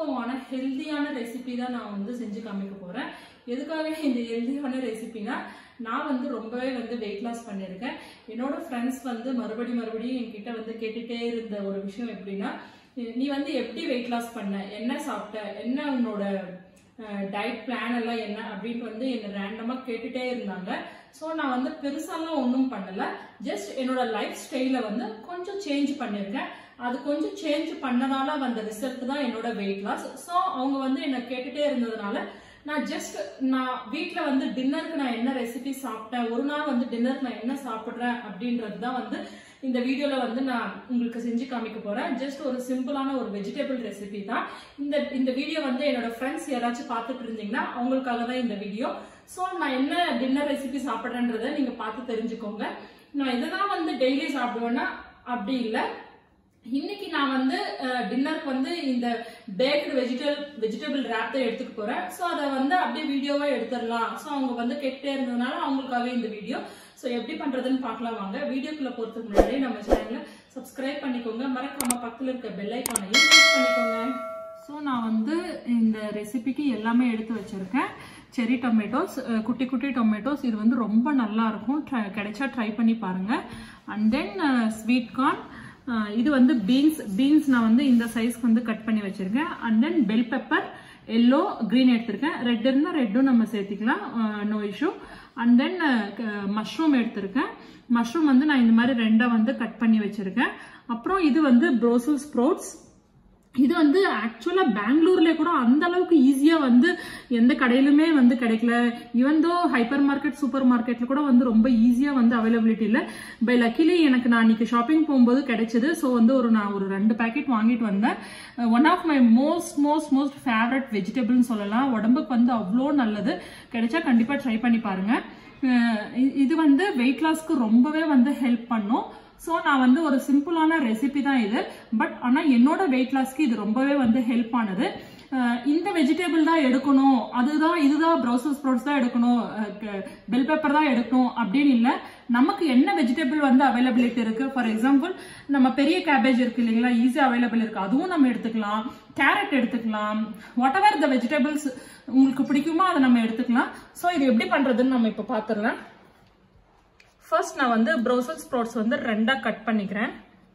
சூப்பரான ஹெல்தியான ரெசிபி தான் நான் வந்து செஞ்சு காமிக்க போறேன் எதுக்காக இந்த ஹெல்தியான ரெசிபினா நான் வந்து ரொம்பவே வந்து வெயிட் லாஸ் பண்ணியிருக்கேன் என்னோட ஃப்ரெண்ட்ஸ் வந்து மறுபடி மறுபடியும் என்கிட்ட வந்து கேட்டுட்டே இருந்த ஒரு விஷயம் எப்படின்னா நீ வந்து எப்படி வெயிட் லாஸ் பண்ண என்ன சாப்பிட்ட என்ன உன்னோட டயட் பிளான் எல்லாம் என்ன அப்படின்ட்டு வந்து என்னை ரேண்டமாக கேட்டுட்டே இருந்தாங்க ஸோ நான் வந்து பெருசாலாம் ஒன்றும் பண்ணலை ஜஸ்ட் என்னோட லைஃப் ஸ்டைலை வந்து கொஞ்சம் சேஞ்ச் பண்ணியிருக்கேன் அது கொஞ்சம் சேஞ்ச் பண்ணனால வந்த ரிசல்ட் தான் என்னோட வெயிட் லாஸ் ஸோ அவங்க வந்து என்னை கேட்டுட்டே இருந்ததுனால நான் ஜஸ்ட் நான் வீட்டில் வந்து டின்னருக்கு நான் என்ன ரெசிபி சாப்பிட்டேன் ஒரு நாள் வந்து டின்னருக்கு நான் என்ன சாப்பிட்றேன் அப்படின்றது தான் வந்து இந்த வீடியோவில் வந்து நான் உங்களுக்கு செஞ்சு காமிக்க போகிறேன் ஜஸ்ட் ஒரு சிம்பிளான ஒரு வெஜிடபிள் ரெசிபி தான் இந்த இந்த வீடியோ வந்து என்னோட ஃப்ரெண்ட்ஸ் யாராச்சும் பார்த்துட்டு இருந்தீங்கன்னா அவங்களுக்காக தான் இந்த வீடியோ ஸோ நான் என்ன டின்னர் ரெசிபி சாப்பிட்றேன்றதை நீங்கள் பார்த்து தெரிஞ்சுக்கோங்க நான் இதுதான் வந்து டெய்லி சாப்பிடுவேன்னா அப்படி இல்லை இன்னைக்கு நான் வந்து டின்னருக்கு வந்து இந்த பேக்டு வெஜிடபிள் வெஜிடபிள் ரேப் தான் எடுத்துக்க போறேன் ஸோ அதை வந்து அப்படியே வீடியோவா எடுத்துடலாம் ஸோ அவங்க வந்து கெட்டே இருந்ததுனால அவங்களுக்காக இந்த வீடியோ ஸோ எப்படி பண்றதுன்னு பார்க்கலாம் வாங்க வீடியோக்குள்ள போறதுக்கு முன்னாடி நம்ம சேனலை சப்ஸ்கிரைப் பண்ணிக்கோங்க மறக்காம பக்கத்தில் இருக்க பெல் ஐக்கானையும் கிளிக் பண்ணிக்கோங்க ஸோ நான் வந்து இந்த ரெசிபிக்கு எல்லாமே எடுத்து வச்சிருக்கேன் செரி டொமேட்டோஸ் குட்டி குட்டி டொமேட்டோஸ் இது வந்து ரொம்ப நல்லா இருக்கும் கிடைச்சா ட்ரை பண்ணி பாருங்க அண்ட் தென் ஸ்வீட் கார்ன் இது வந்து பீன்ஸ் பீன்ஸ் நான் வந்து இந்த சைஸ்க்கு வந்து கட் பண்ணி வச்சிருக்கேன் and then bell pepper yellow green எடுத்திருக்கேன் ரெட் இருந்தால் ரெட்டும் நம்ம சேர்த்திக்கலாம் no issue and then mushroom எடுத்திருக்கேன் மஷ்ரூம் வந்து நான் இந்த மாதிரி ரெண்டாக வந்து கட் பண்ணி வச்சிருக்கேன் அப்புறம் இது வந்து ப்ரோசல் ஸ்ப்ரோட்ஸ் இது வந்து ஆக்சுவலா பெங்களூர்ல கூட அந்த அளவுக்கு ஈஸியா வந்து எந்த கடையிலுமே வந்து கிடைக்கல even though hyper market super மார்க்கெட்ல கூட வந்து ரொம்ப ஈஸியா வந்து அவைலபிலிட்டி இல்லை பை லக்கிலி எனக்கு நான் இன்னைக்கு ஷாப்பிங் போகும்போது கிடைச்சது ஸோ வந்து ஒரு நான் ஒரு ரெண்டு பேக்கெட் வாங்கிட்டு வந்தேன் one of my most most most favourite வெஜிடபிள்னு சொல்லலாம் உடம்புக்கு வந்து அவ்வளோ நல்லது கிடைச்சா கண்டிப்பா ட்ரை பண்ணி பாருங்க இது வந்து வெயிட் லாஸ்க்கு ரொம்பவே வந்து ஹெல்ப் பண்ணும் ஸோ நான் வந்து ஒரு சிம்பிளான ரெசிபி தான் இது பட் ஆனால் என்னோட வெயிட் லாஸ்க்கு இது ரொம்பவே வந்து ஹெல்ப் ஆனது இந்த வெஜிடபிள் தான் எடுக்கணும் அதுதான் இதுதான் ப்ரௌசர் ஸ்ப்ரௌட்ஸ் தான் எடுக்கணும் பெல் பேப்பர் தான் எடுக்கணும் அப்படின்னு இல்லை நமக்கு என்ன வெஜிடபிள் வந்து அவைலபிலிட்டி இருக்கு ஃபார் எக்ஸாம்பிள் நம்ம பெரிய கேபேஜ் இருக்கு இல்லைங்களா ஈஸியாக அவைலபிள் இருக்கு அதுவும் நம்ம எடுத்துக்கலாம் கேரட் எடுத்துக்கலாம் வாட் எவர் த வெஜிடபிள்ஸ் உங்களுக்கு பிடிக்குமோ அதை நம்ம எடுத்துக்கலாம் ஸோ இது எப்படி பண்றதுன்னு நம்ம இப்போ பார்த்துடலாம் ஃபர்ஸ்ட் நான் வந்து ப்ரோசல் ஸ்ப்ரௌட்ஸ் வந்து ரெண்டாக கட் பண்ணிக்கிறேன்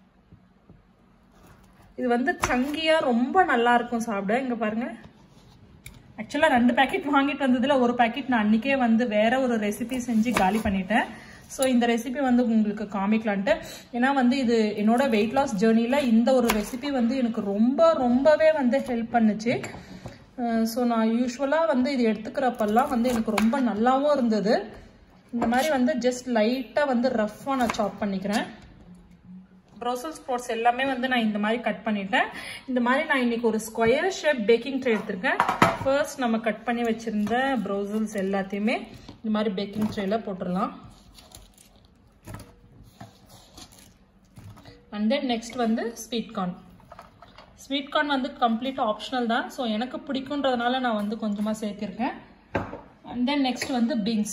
இது வந்து சங்கியாக ரொம்ப நல்லா இருக்கும் சாப்பிட இங்கே பாருங்க ஆக்சுவலாக ரெண்டு பேக்கெட் வாங்கிட்டு வந்ததுல ஒரு பேக்கெட் நான் அன்றைக்கே வந்து வேற ஒரு ரெசிபி செஞ்சு காலி பண்ணிட்டேன் ஸோ இந்த ரெசிபி வந்து உங்களுக்கு காமிக்கலான்ட்டு ஏன்னா வந்து இது என்னோட வெயிட் லாஸ் ஜேர்னியில் இந்த ஒரு ரெசிபி வந்து எனக்கு ரொம்ப ரொம்பவே வந்து ஹெல்ப் பண்ணுச்சு ஸோ நான் யூஸ்வலாக வந்து இது எடுத்துக்கிறப்பெல்லாம் வந்து எனக்கு ரொம்ப நல்லாவும் இருந்தது இந்த மாதிரி வந்து ஜஸ்ட் லைட்டாக வந்து ரஃப்பாக நான் சாப் பண்ணிக்கிறேன் ப்ரோசல் ஸ்ப்ரோட்ஸ் எல்லாமே வந்து நான் இந்த மாதிரி கட் பண்ணிட்டேன் இந்த மாதிரி நான் இன்னைக்கு ஒரு ஸ்கொயர் ஷேப் பேக்கிங் ட்ரே எடுத்திருக்கேன் ஃபர்ஸ்ட் நம்ம கட் பண்ணி வச்சிருந்த ப்ரோசல்ஸ் எல்லாத்தையுமே இந்த மாதிரி பேக்கிங் ட்ரேல போட்டுடலாம் அண்ட் தென் நெக்ஸ்ட் வந்து ஸ்வீட் கார்ன் ஸ்வீட் கார்ன் வந்து கம்ப்ளீட் ஆப்ஷனல் தான் ஸோ எனக்கு பிடிக்குன்றதுனால நான் வந்து கொஞ்சமாக சேர்த்திருக்கேன் அண்ட் தென் நெக்ஸ்ட் வந்து பீன்ஸ்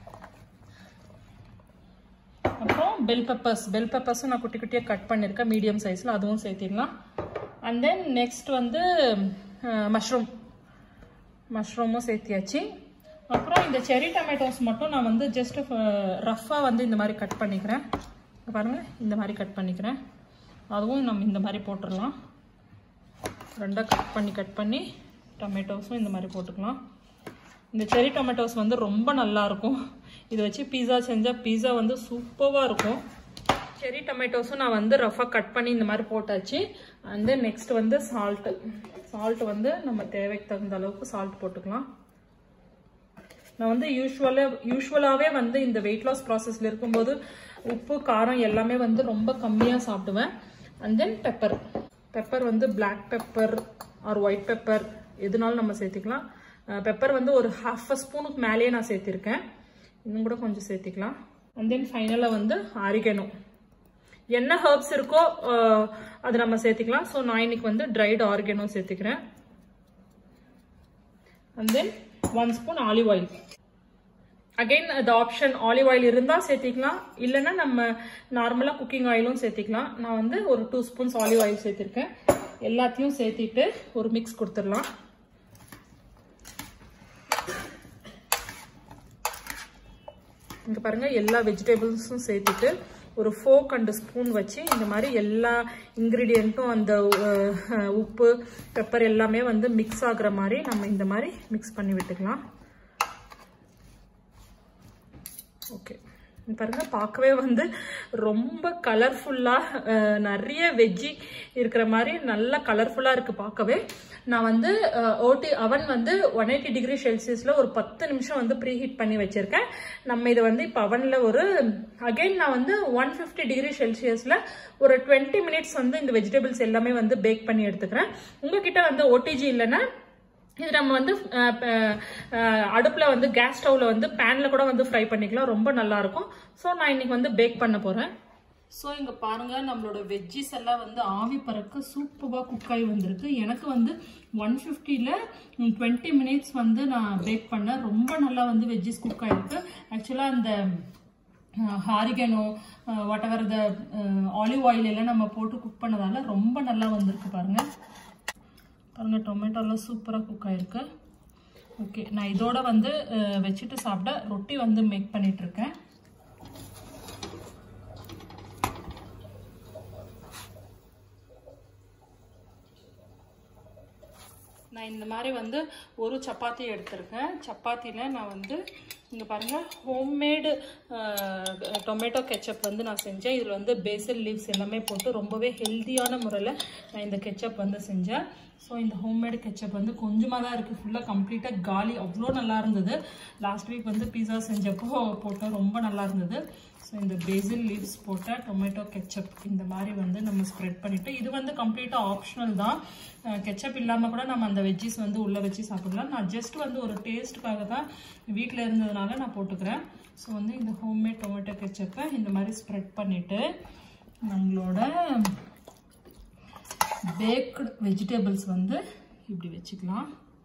அப்புறம் பெல் பெப்பர்ஸ் பெல் பெப்பர்ஸும் நான் குட்டி குட்டியாக கட் பண்ணியிருக்கேன் மீடியம் சைஸில் அதுவும் சேர்த்திடலாம் அண்ட் தென் நெக்ஸ்ட் வந்து மஷ்ரூம் மஷ்ரூமும் சேர்த்தியாச்சு அப்புறம் இந்த செரி டொமேட்டோஸ் மட்டும் நான் வந்து ஜஸ்ட் ரஃப்பாக வந்து இந்த மாதிரி கட் பண்ணிக்கிறேன் பாருங்கள் இந்த மாதிரி கட் பண்ணிக்கிறேன் அதுவும் நம்ம இந்த மாதிரி போட்டுடலாம் ரெண்டாக கட் பண்ணி கட் பண்ணி டொமேட்டோஸும் இந்த மாதிரி போட்டுக்கலாம் இந்த செரி டொமேட்டோஸ் வந்து ரொம்ப நல்லாயிருக்கும் இதை வச்சு பீஸா செஞ்சால் பீஸா வந்து சூப்பராக இருக்கும் செரி டொமேட்டோஸும் நான் வந்து ரஃபாக கட் பண்ணி இந்த மாதிரி போட்டாச்சு அண்ட் தென் நெக்ஸ்ட் வந்து சால்ட்டு சால்ட் வந்து நம்ம தேவைக்கு தகுந்த அளவுக்கு சால்ட் போட்டுக்கலாம் நான் வந்து யூஸ்வலாக யூஸ்வலாகவே வந்து இந்த வெயிட் லாஸ் ப்ராசஸில் இருக்கும்போது உப்பு காரம் எல்லாமே வந்து ரொம்ப கம்மியாக சாப்பிடுவேன் அண்ட் தென் பெப்பர் பெப்பர் வந்து black pepper or white pepper எதுனாலும் நம்ம சேர்த்துக்கலாம் பெப்பர் வந்து ஒரு ஹாஃப் அ ஸ்பூனுக்கு மேலேயே நான் சேர்த்திருக்கேன் இன்னும் கூட கொஞ்சம் சேர்த்திக்கலாம் அண்ட் தென் ஃபைனலாக வந்து ஆரிகனோ என்ன ஹர்ப்ஸ் இருக்கோ அது நம்ம சேர்த்திக்கலாம் ஸோ நான் இன்னைக்கு வந்து ட்ரைடு ஆர்கனோ சேர்த்துக்கிறேன் and then one spoon olive oil again அது ஆப்ஷன் ஆலிவ் ஆயில் இருந்தால் சேர்த்திக்கலாம் இல்லைன்னா நம்ம நார்மலாக குக்கிங் ஆயிலும் சேர்த்திக்கலாம் நான் வந்து ஒரு டூ ஸ்பூன்ஸ் ஆலிவ் ஆயில் சேர்த்திருக்கேன் எல்லாத்தையும் சேர்த்திட்டு ஒரு மிக்ஸ் கொடுத்துடலாம் இங்கே பாருங்கள் எல்லா வெஜிடபிள்ஸும் சேர்த்துட்டு ஒரு ஃபோக் அண்டு ஸ்பூன் வச்சு இந்த மாதிரி எல்லா இன்க்ரீடியண்ட்டும் அந்த அஹ், உப்பு பெப்பர் எல்லாமே வந்து மிக்ஸ் ஆகுற மாதிரி நம்ம இந்த மாதிரி மிக்ஸ் பண்ணி விட்டுக்கலாம் ஓகே பாருங்க பார்க்கவே வந்து ரொம்ப கலர்ஃபுல்லாக நிறைய வெஜ்ஜி இருக்கிற மாதிரி நல்லா கலர்ஃபுல்லாக இருக்குது பார்க்கவே நான் வந்து ஓட்டி அவன் வந்து ஒன் எயிட்டி டிகிரி செல்சியஸில் ஒரு பத்து நிமிஷம் வந்து ப்ரீ ஹீட் பண்ணி வச்சுருக்கேன் நம்ம இதை வந்து இப்போ அவனில் ஒரு அகைன் நான் வந்து ஒன் ஃபிஃப்டி டிகிரி செல்சியஸில் ஒரு டுவெண்ட்டி மினிட்ஸ் வந்து இந்த வெஜிடபிள்ஸ் எல்லாமே வந்து பேக் பண்ணி எடுத்துக்கிறேன் உங்ககிட்ட வந்து ஓடிஜி இல்லைன்னா இது நம்ம வந்து அடுப்பில் வந்து கேஸ் ஸ்டவ்வில் வந்து பேனில் கூட வந்து ஃப்ரை பண்ணிக்கலாம் ரொம்ப நல்லா இருக்கும் ஸோ நான் இன்னைக்கு வந்து பேக் பண்ண போகிறேன் ஸோ இங்கே பாருங்கள் நம்மளோட வெஜ்ஜிஸ் எல்லாம் வந்து ஆவி பறக்க சூப்பராக குக் ஆகி வந்திருக்கு எனக்கு வந்து ஒன் ஃபிஃப்டியில் டுவெண்ட்டி மினிட்ஸ் வந்து நான் பேக் பண்ணேன் ரொம்ப நல்லா வந்து வெஜ்ஜிஸ் குக் ஆகிருக்கு ஆக்சுவலாக அந்த oregano whatever the olive oil எல்லாம் நம்ம போட்டு குக் பண்ணதால ரொம்ப நல்லா வந்திருக்கு பாருங்கள் பாருங்கள் டொமேட்டோலாம் சூப்பராக குக் ஆகிருக்கு ஓகே நான் இதோட வந்து அஹ், வச்சுட்டு சாப்பிட ரொட்டி வந்து மேக் பண்ணிகிட்ருக்கேன் நான் இந்த மாதிரி வந்து ஒரு சப்பாத்தி எடுத்திருக்கேன் சப்பாத்தியில் நான் வந்து இங்கே பாருங்கள் ஹோம்மேடு டொமேட்டோ கெச்சப் வந்து நான் செஞ்சேன் இதில் வந்து பேசல் லீவ்ஸ் எல்லாமே போட்டு ரொம்பவே ஹெல்த்தியான முறையில் நான் இந்த கெச்சப் வந்து செஞ்சேன் ஸோ இந்த ஹோம்மேடு கெச்சப் வந்து கொஞ்சமாக தான் இருக்குது ஃபுல்லாக கம்ப்ளீட்டாக காலி அவ்வளோ நல்லா இருந்தது லாஸ்ட் வீக் வந்து பீஸா செஞ்சப்போ போட்டோம் ரொம்ப நல்லா இருந்தது ஸோ இந்த பேசில் லீவ்ஸ் போட்ட டொமேட்டோ கெச்சப் இந்த மாதிரி வந்து நம்ம ஸ்ப்ரெட் பண்ணிவிட்டு இது வந்து கம்ப்ளீட்டாக ஆப்ஷனல் தான் கெச்சப் இல்லாமல் கூட நம்ம அந்த வெஜ்ஜிஸ் வந்து உள்ளே வச்சு சாப்பிடலாம் நான் ஜஸ்ட் வந்து ஒரு டேஸ்ட்டுக்காக தான் வீட்டில் இருந்ததுனால நான் போட்டுக்கிறேன் ஸோ வந்து இந்த ஹோம்மேட் டொமேட்டோ கெச்சப்பை இந்த மாதிரி ஸ்ப்ரெட் பண்ணிவிட்டு நம்மளோட பேக்டு வெஜிடபிள்ஸ் வந்து இப்படி வச்சுக்கலாம்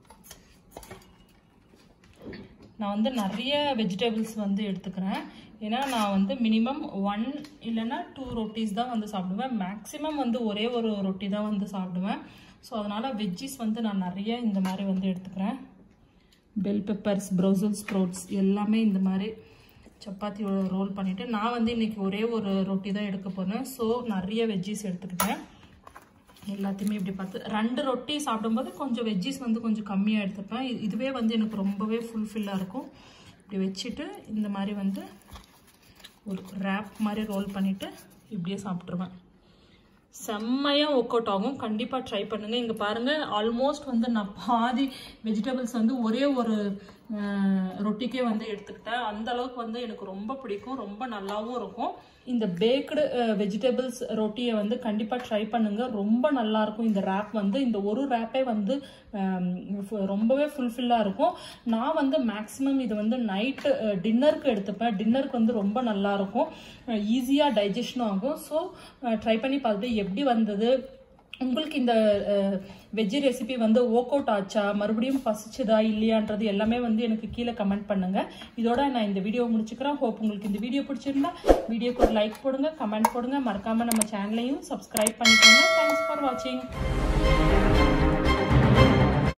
நான் வந்து நிறைய வெஜிடபிள்ஸ் வந்து எடுத்துக்கிறேன் ஏன்னா நான் வந்து மினிமம் ஒன் இல்லைன்னா டூ ரொட்டீஸ் தான் வந்து சாப்பிடுவேன் மேக்ஸிமம் வந்து ஒரே ஒரு ரொட்டி தான் வந்து சாப்பிடுவேன் ஸோ அதனால் வெஜ்ஜிஸ் வந்து நான் நிறைய இந்த மாதிரி வந்து எடுத்துக்கிறேன் பெல் பெப்பர்ஸ் ப்ரௌசல் ஸ்ப்ரௌட்ஸ் எல்லாமே இந்த மாதிரி சப்பாத்தி ரோல் பண்ணிவிட்டு நான் வந்து இன்றைக்கி ஒரே ஒரு ரொட்டி தான் எடுக்க போகிறேன் ஸோ நிறைய வெஜ்ஜிஸ் எடுத்துக்கிட்டேன் எல்லாத்தையுமே இப்படி பார்த்து ரெண்டு ரொட்டி சாப்பிடும்போது கொஞ்சம் வெஜ்ஜிஸ் வந்து கொஞ்சம் கம்மியாக எடுத்துப்பேன் இது- இதுவே வந்து எனக்கு ரொம்பவே ஃபுல்ஃபில்லாக இருக்கும் இப்படி வச்சுட்டு இந்த மாதிரி வந்து ஒரு ரேப் மாதிரி ரோல் பண்ணிவிட்டு இப்படியே சாப்பிட்ருவேன் செம்மையாக ஒர்க் அவுட் ஆகும் கண்டிப்பாக ட்ரை பண்ணுங்கள் இங்கே பாருங்கள் ஆல்மோஸ்ட் வந்து நான் பாதி வெஜிடபிள்ஸ் வந்து ஒரே ஒரு அஹ், ரொட்டிக்கே வந்து எடுத்துக்கிட்டேன் அந்த அளவுக்கு வந்து எனக்கு ரொம்ப பிடிக்கும் ரொம்ப நல்லாவும் இருக்கும் இந்த பேக்டு வெஜிடபிள்ஸ் ரொட்டியை வந்து கண்டிப்பாக ட்ரை பண்ணுங்கள் ரொம்ப நல்லா இருக்கும் இந்த ரேப் வந்து இந்த ஒரு ரேப்பே வந்து அஹ், ஃபு- ரொம்பவே ஃபுல்ஃபில்லாக இருக்கும் நான் வந்து மேக்ஸிமம் இது வந்து நைட்டு டின்னருக்கு எடுத்துப்பேன் டின்னருக்கு வந்து ரொம்ப நல்லா இருக்கும் ஈஸியாக டைஜஷனும் ஆகும் ஸோ ட்ரை பண்ணி பார்த்துட்டு எப்படி வந்தது உங்களுக்கு இந்த வெஜ்ஜி ரெசிபி வந்து ஒர்க் அவுட் ஆச்சா மறுபடியும் பசிச்சதா இல்லையான்றது எல்லாமே வந்து எனக்கு கீழே கமெண்ட் பண்ணுங்க இதோட நான் இந்த வீடியோ முடிச்சுக்கிறேன் ஹோப் உங்களுக்கு இந்த வீடியோ பிடிச்சிருந்தா வீடியோக்கு ஒரு லைக் போடுங்க கமெண்ட் போடுங்க மறக்காம நம்ம சேனலையும் சப்ஸ்கிரைப் பண்ணிக்கோங்க தேங்க்ஸ் ஃபார் வாட்சிங்